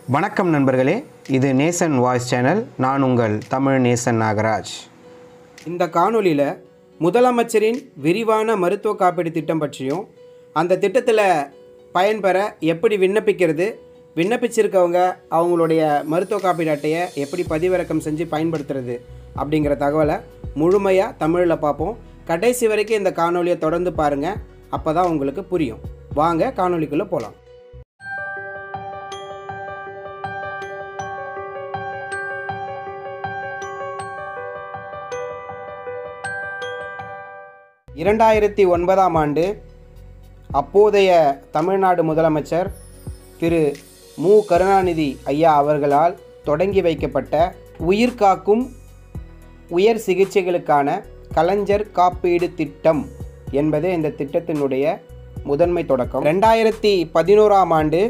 வணக்கம் நண்பர்களே இது நேசன் வாய்ஸ் சேனல் நான் உங்கள் தமிழ் நேசன் நாகராஜ் இந்த காணொளியில் முதலமைச்சரின் விரிவான மருத்துவ காப்பீடு திட்டம் பற்றியும் அந்த திட்டத்தில் பயன்பெற எப்படி விண்ணப்பிக்கிறது விண்ணப்பிச்சிருக்கவங்க அவங்களுடைய மருத்துவ காப்பீடு அட்டையை எப்படி பதிவிறக்கம் செஞ்சு பயன்படுத்துறது அப்படிங்கிற தகவலை முழுமையாக தமிழில் பார்ப்போம் கடைசி வரைக்கும் இந்த காணொளியை தொடர்ந்து பாருங்கள் அப்போ தான் உங்களுக்கு புரியும் வாங்க காணொளிக்குள்ளே போகலாம் இரண்டாயிரத்தி ஒன்பதாம் ஆண்டு அப்போதைய தமிழ்நாடு முதலமைச்சர் திரு மு கருணாநிதி ஐயா அவர்களால் தொடங்கி வைக்கப்பட்ட உயிர் காக்கும் உயர் சிகிச்சைகளுக்கான கலைஞர் காப்பீடு திட்டம் என்பது இந்த திட்டத்தினுடைய முதன்மை தொடக்கம் ரெண்டாயிரத்தி பதினோராம் ஆண்டு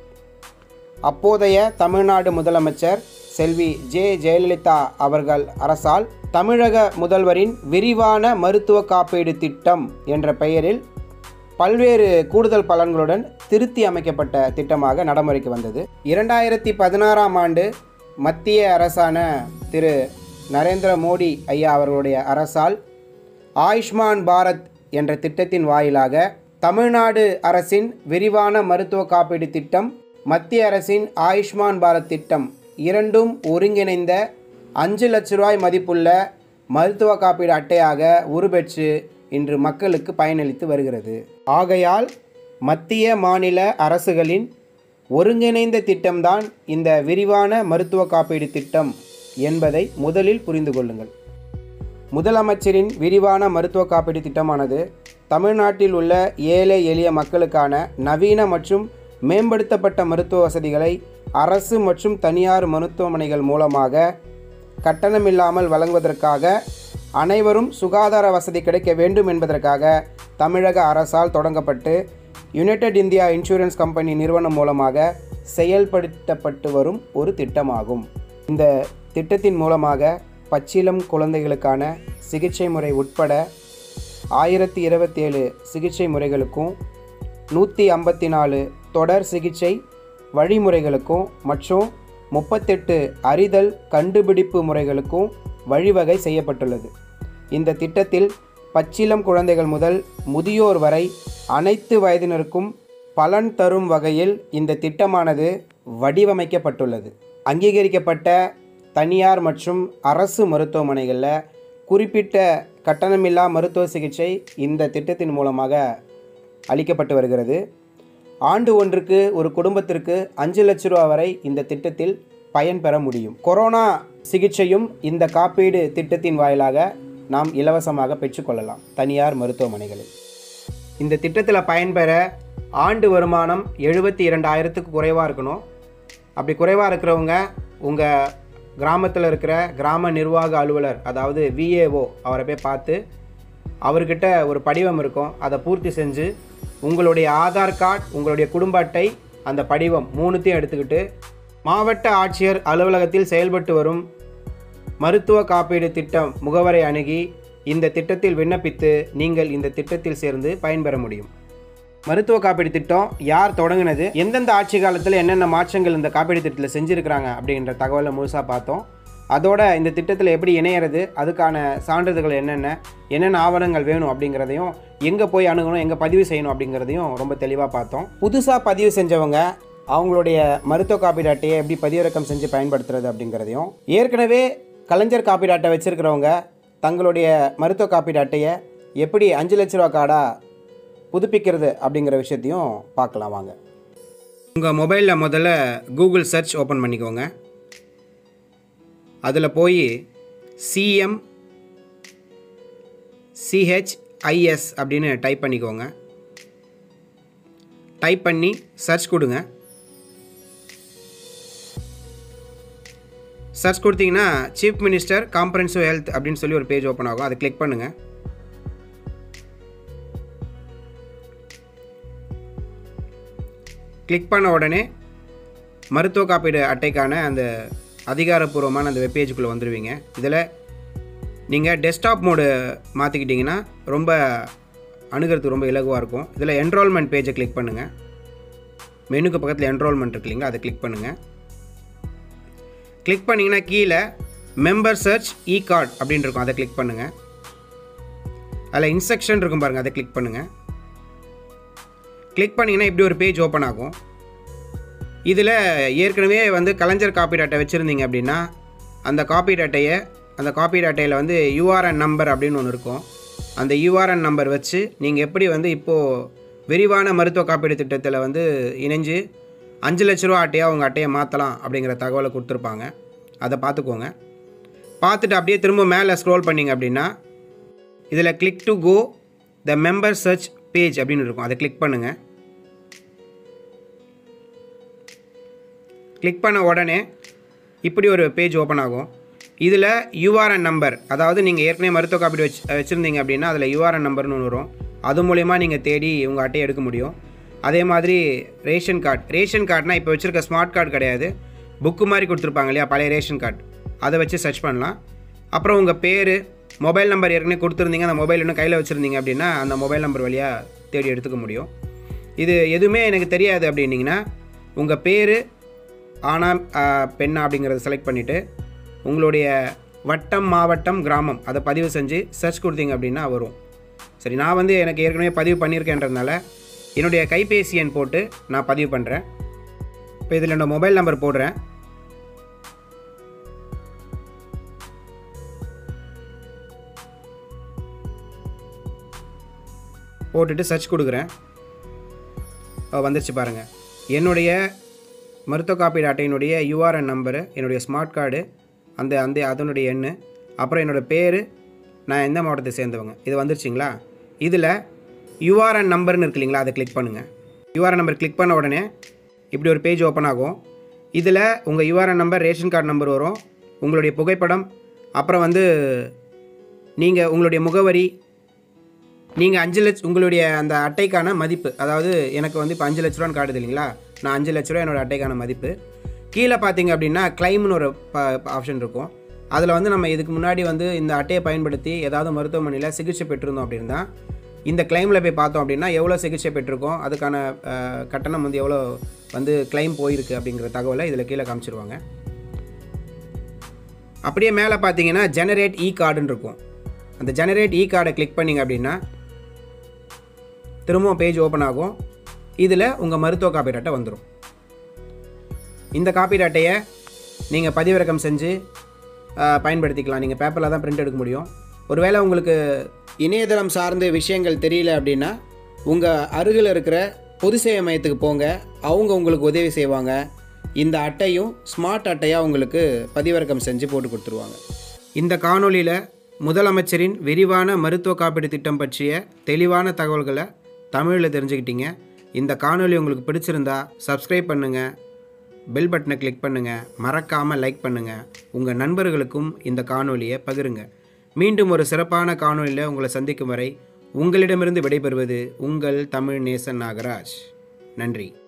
அப்போதைய தமிழ்நாடு முதலமைச்சர் செல்வி ஜே ஜெயலலிதா அவர்கள் அரசால் தமிழக முதல்வரின் விரிவான மருத்துவ காப்பீடு திட்டம் என்ற பெயரில் பல்வேறு கூடுதல் பலன்களுடன் திருத்தி அமைக்கப்பட்ட திட்டமாக நடைமுறைக்கு வந்தது இரண்டாயிரத்தி பதினாறாம் ஆண்டு மத்திய அரசான திரு நரேந்திர மோடி ஐயா அவர்களுடைய அரசால் ஆயுஷ்மான் பாரத் என்ற திட்டத்தின் வாயிலாக தமிழ்நாடு அரசின் விரிவான மருத்துவ காப்பீடு திட்டம் மத்திய அரசின் ஆயுஷ்மான் பாரத் திட்டம் இரண்டும் ஒருங்கிணைந்த அஞ்சு லட்ச ரூபாய் மதிப்புள்ள மருத்துவ காப்பீடு அட்டையாக உருபெற்று இன்று மக்களுக்கு பயனளித்து வருகிறது ஆகையால் மத்திய மாநில அரசுகளின் ஒருங்கிணைந்த திட்டம்தான் இந்த விரிவான மருத்துவ காப்பீடு திட்டம் என்பதை முதலில் புரிந்து கொள்ளுங்கள் முதலமைச்சரின் விரிவான மருத்துவ காப்பீடு திட்டமானது தமிழ்நாட்டில் உள்ள ஏழை எளிய மக்களுக்கான நவீன மற்றும் மேம்படுத்தப்பட்ட மருத்துவ வசதிகளை அரசு மற்றும் தனியார் மருத்துவமனைகள் மூலமாக கட்டணமில்லாமல் வழங்குவதற்காக அனைவரும் சுகாதார வசதி கிடைக்க வேண்டும் என்பதற்காக தமிழக அரசால் தொடங்கப்பட்டு யுனைடெட் இந்தியா இன்சூரன்ஸ் கம்பெனி நிறுவனம் மூலமாக செயல்படுத்தப்பட்டு வரும் ஒரு திட்டமாகும் இந்த திட்டத்தின் மூலமாக பச்சிளம் குழந்தைகளுக்கான சிகிச்சை முறை உட்பட ஆயிரத்தி இருபத்தேழு சிகிச்சை முறைகளுக்கும் நூற்றி ஐம்பத்தி நாலு தொடர் சிகிச்சை வழிமுறைகளுக்கும் மற்றும் முப்பத்தெட்டு அறிதல் கண்டுபிடிப்பு முறைகளுக்கும் வழிவகை செய்யப்பட்டுள்ளது இந்த திட்டத்தில் பச்சிளம் குழந்தைகள் முதல் முதியோர் வரை அனைத்து வயதினருக்கும் பலன் தரும் வகையில் இந்த திட்டமானது வடிவமைக்கப்பட்டுள்ளது அங்கீகரிக்கப்பட்ட தனியார் மற்றும் அரசு மருத்துவமனைகளில் குறிப்பிட்ட கட்டணமில்லா மருத்துவ சிகிச்சை இந்த திட்டத்தின் மூலமாக அளிக்கப்பட்டு வருகிறது ஆண்டு ஒன்றுக்கு ஒரு குடும்பத்திற்கு அஞ்சு லட்ச ரூபா வரை இந்த திட்டத்தில் பயன் பெற முடியும் கொரோனா சிகிச்சையும் இந்த காப்பீடு திட்டத்தின் வாயிலாக நாம் இலவசமாக பெற்றுக்கொள்ளலாம் தனியார் மருத்துவமனைகளில் இந்த திட்டத்தில் பயன்பெற ஆண்டு வருமானம் எழுபத்தி இரண்டாயிரத்துக்கு குறைவாக இருக்கணும் அப்படி குறைவாக இருக்கிறவங்க உங்கள் கிராமத்தில் இருக்கிற கிராம நிர்வாக அலுவலர் அதாவது விஏஓ அவரை போய் பார்த்து அவர்கிட்ட ஒரு படிவம் இருக்கும் அதை பூர்த்தி செஞ்சு உங்களுடைய ஆதார் கார்டு உங்களுடைய குடும்ப அட்டை அந்த படிவம் மூணுத்தையும் எடுத்துக்கிட்டு மாவட்ட ஆட்சியர் அலுவலகத்தில் செயல்பட்டு வரும் மருத்துவ காப்பீடு திட்டம் முகவரை அணுகி இந்த திட்டத்தில் விண்ணப்பித்து நீங்கள் இந்த திட்டத்தில் சேர்ந்து பயன்பெற முடியும் மருத்துவ காப்பீடு திட்டம் யார் தொடங்கினது எந்தெந்த ஆட்சி காலத்தில் என்னென்ன மாற்றங்கள் இந்த காப்பீடு திட்டத்தில் செஞ்சுருக்கிறாங்க அப்படின்ற தகவலை முழுசாக பார்த்தோம் அதோட இந்த திட்டத்தில் எப்படி இணையிறது அதுக்கான சான்றிதழ்கள் என்னென்ன என்னென்ன ஆவணங்கள் வேணும் அப்படிங்கிறதையும் எங்கே போய் அணுகணும் எங்கே பதிவு செய்யணும் அப்படிங்கிறதையும் ரொம்ப தெளிவாக பார்த்தோம் புதுசாக பதிவு செஞ்சவங்க அவங்களுடைய மருத்துவ காப்பீடு அட்டையை எப்படி பதிவிறக்கம் செஞ்சு பயன்படுத்துறது அப்படிங்கிறதையும் ஏற்கனவே கலைஞர் காப்பீடு அட்டை வச்சுருக்கிறவங்க தங்களுடைய மருத்துவ காப்பீடு அட்டையை எப்படி அஞ்சு லட்ச ரூபா கார்டாக புதுப்பிக்கிறது அப்படிங்கிற விஷயத்தையும் பார்க்கலாம் வாங்க உங்கள் மொபைலில் முதல்ல கூகுள் சர்ச் ஓப்பன் பண்ணிக்கோங்க அதில் போய் சிஎம் சிஹெச்ஐஎஸ் அப்படின்னு டைப் பண்ணிக்கோங்க டைப் பண்ணி சர்ச் கொடுங்க சர்ச் கொடுத்தீங்கன்னா சீஃப் மினிஸ்டர் காம்ப்ரன்சிவ் ஹெல்த் அப்படின்னு சொல்லி ஒரு பேஜ் ஓப்பன் ஆகும் அதை கிளிக் பண்ணுங்கள் கிளிக் பண்ண உடனே மருத்துவ காப்பீடு அட்டைக்கான அந்த அதிகாரப்பூர்வமான அந்த வெப்பேஜுக்குள்ளே வந்துடுவீங்க இதில் நீங்கள் டெஸ்க்டாப் மோடு மாற்றிக்கிட்டிங்கன்னா ரொம்ப அணுகிறதுக்கு ரொம்ப இலகுவாக இருக்கும் இதில் என்ரோல்மெண்ட் பேஜை கிளிக் பண்ணுங்கள் மெனுக்கு பக்கத்தில் என்ரோல்மெண்ட் இருக்கு இல்லைங்களா அதை கிளிக் பண்ணுங்கள் கிளிக் பண்ணிங்கன்னா கீழே மெம்பர் சர்ச் இ கார்டு அப்படின்னு இருக்கும் அதை கிளிக் பண்ணுங்கள் அதில் இன்ஸ்ட்ரக்ஷன் இருக்கும் பாருங்கள் அதை கிளிக் பண்ணுங்கள் கிளிக் பண்ணிங்கன்னா இப்படி ஒரு பேஜ் ஓப்பன் ஆகும் இதில் ஏற்கனவே வந்து கலைஞர் காப்பி அட்டை வச்சுருந்தீங்க அப்படின்னா அந்த காப்பி அட்டையை அந்த காப்பி அட்டையில் வந்து யூஆர்என் நம்பர் அப்படின்னு ஒன்று இருக்கும் அந்த யூஆர்என் நம்பர் வச்சு நீங்கள் எப்படி வந்து இப்போது விரிவான மருத்துவ காப்பீடு திட்டத்தில் வந்து இணைஞ்சு அஞ்சு லட்ச ரூபா அட்டையாக உங்கள் அட்டையை மாற்றலாம் அப்படிங்கிற தகவலை கொடுத்துருப்பாங்க அதை பார்த்துக்கோங்க பார்த்துட்டு அப்படியே திரும்ப மேலே ஸ்க்ரோல் பண்ணிங்க அப்படின்னா இதில் click to go the member search page அப்படின்னு இருக்கும் அதை கிளிக் பண்ணுங்கள் கிளிக் பண்ண உடனே இப்படி ஒரு பேஜ் ஓப்பன் ஆகும் இதில் யூஆர்என் நம்பர் அதாவது நீங்கள் ஏற்கனவே மருத்துவ காப்பீடு வச்சு வச்சுருந்தீங்க அப்படின்னா அதில் யூஆர்என் நம்பர்னு ஒன்று வரும் அது மூலயமா நீங்கள் தேடி உங்கள் அட்டையை எடுக்க முடியும் அதே மாதிரி ரேஷன் கார்டு ரேஷன் கார்டுனா இப்போ வச்சுருக்க ஸ்மார்ட் கார்டு கிடையாது புக்கு மாதிரி கொடுத்துருப்பாங்க இல்லையா பழைய ரேஷன் கார்டு அதை வச்சு சர்ச் பண்ணலாம் அப்புறம் உங்கள் பேர் மொபைல் நம்பர் ஏற்கனவே கொடுத்துருந்தீங்க அந்த மொபைல் இன்னும் கையில் வச்சுருந்தீங்க அப்படின்னா அந்த மொபைல் நம்பர் வழியாக தேடி எடுத்துக்க முடியும் இது எதுவுமே எனக்கு தெரியாது அப்படின்னீங்கன்னா உங்கள் பேர் ஆனா ஆ, பெண்ணா அப்படிங்கிறத செலக்ட் பண்ணிவிட்டு உங்களுடைய வட்டம் மாவட்டம் கிராமம் அதை பதிவு செஞ்சு சர்ச் கொடுத்தீங்க அப்படின்னா வரும் சரி நான் வந்து எனக்கு ஏற்கனவே பதிவு பண்ணியிருக்கேன்றதுனால என்னுடைய கைபேசி எண் போட்டு நான் பதிவு பண்ணுறேன் இப்போ இதில் என்னோட மொபைல் நம்பர் போடுறேன் போட்டுட்டு சர்ச் கொடுக்குறேன் அஹ் வந்துருச்சு பாருங்கள் என்னுடைய மருத்துவ காப்பீடு அட்டையினுடைய யூஆர்என் நம்பரு என்னுடைய ஸ்மார்ட் கார்டு அந்த அந்த அதனுடைய எண் அப்புறம் என்னோடய பேர் நான் எந்த மாவட்டத்தை சேர்ந்தவங்க இது வந்துருச்சுங்களா இதில் யூஆர்என் நம்பர்னு இருக்கு இல்லைங்களா அதை கிளிக் பண்ணுங்கள் யூஆர்என் நம்பர் கிளிக் பண்ண உடனே இப்படி ஒரு பேஜ் ஓப்பன் ஆகும் இதில் உங்கள் URN number ration card number வரும் உங்களுடைய புகைப்படம் அப்புறம் வந்து நீங்கள் உங்களுடைய முகவரி நீங்கள் அஞ்சு லட்ச உங்களுடைய அந்த அட்டைக்கான மதிப்பு அதாவது எனக்கு வந்து இப்போ அஞ்சு லட்ச ரூபான்னு காட்டுது இல்லைங்களா நான் அஞ்சு லட்ச ரூபா என்னோட அட்டைக்கான மதிப்பு கீழே பார்த்தீங்க அப்படின்னா கிளைம்னு ஒரு ஆப்ஷன் இருக்கும் அதில் வந்து நம்ம இதுக்கு முன்னாடி வந்து இந்த அட்டையை பயன்படுத்தி ஏதாவது மருத்துவமனையில் சிகிச்சை பெற்றிருந்தோம் அப்படின்னா இந்த கிளைமில் போய் பார்த்தோம் அப்படின்னா எவ்வளோ சிகிச்சை பெற்றிருக்கோம் அதுக்கான அஹ், கட்டணம் வந்து எவ்வளோ வந்து கிளைம் போயிருக்கு அப்படிங்கிற தகவலை இதில் கீழே காமிச்சிருவாங்க அப்படியே மேலே பார்த்தீங்கன்னா ஜெனரேட் இ கார்டுன்னு இருக்கும் அந்த ஜெனரேட் இ கார்டை கிளிக் பண்ணிங்க அப்படின்னா திரும்பவும் பேஜ் ஓப்பன் ஆகும் இதில் உங்கள் மருத்துவ காப்பீடு அட்டை வந்துடும் இந்த காப்பீடு அட்டையை நீங்கள் பதிவிறக்கம் செஞ்சு ஆஹ், பயன்படுத்திக்கலாம் நீங்கள் பேப்பரில் தான் பிரிண்ட் எடுக்க முடியும் ஒருவேளை உங்களுக்கு இணையதளம் சார்ந்த விஷயங்கள் தெரியல அப்படின்னா உங்கள் அருகில் இருக்கிற பொது சேவை மையத்துக்கு போங்க அவங்க உங்களுக்கு உதவி செய்வாங்க இந்த அட்டையும் ஸ்மார்ட் அட்டையாக உங்களுக்கு பதிவிறக்கம் செஞ்சு போட்டு கொடுத்துருவாங்க இந்த காணொளியில் முதலமைச்சரின் விரிவான மருத்துவ காப்பீடு திட்டம் பற்றிய தெளிவான தகவல்களை தமிழில் தெரிஞ்சுக்கிட்டீங்க இந்த காணொளி உங்களுக்கு பிடிச்சிருந்தா சப்ஸ்கிரைப் பண்ணுங்கள் பெல் பட்டனை கிளிக் பண்ணுங்கள் மறக்காமல் லைக் பண்ணுங்கள் உங்கள் நண்பர்களுக்கும் இந்த காணொளியை பகிருங்க மீண்டும் ஒரு சிறப்பான காணொளியில் உங்களை சந்திக்கும் வரை உங்களிடமிருந்து விடைபெறுவது உங்கள் தமிழ் நேசன் நாகராஜ் நன்றி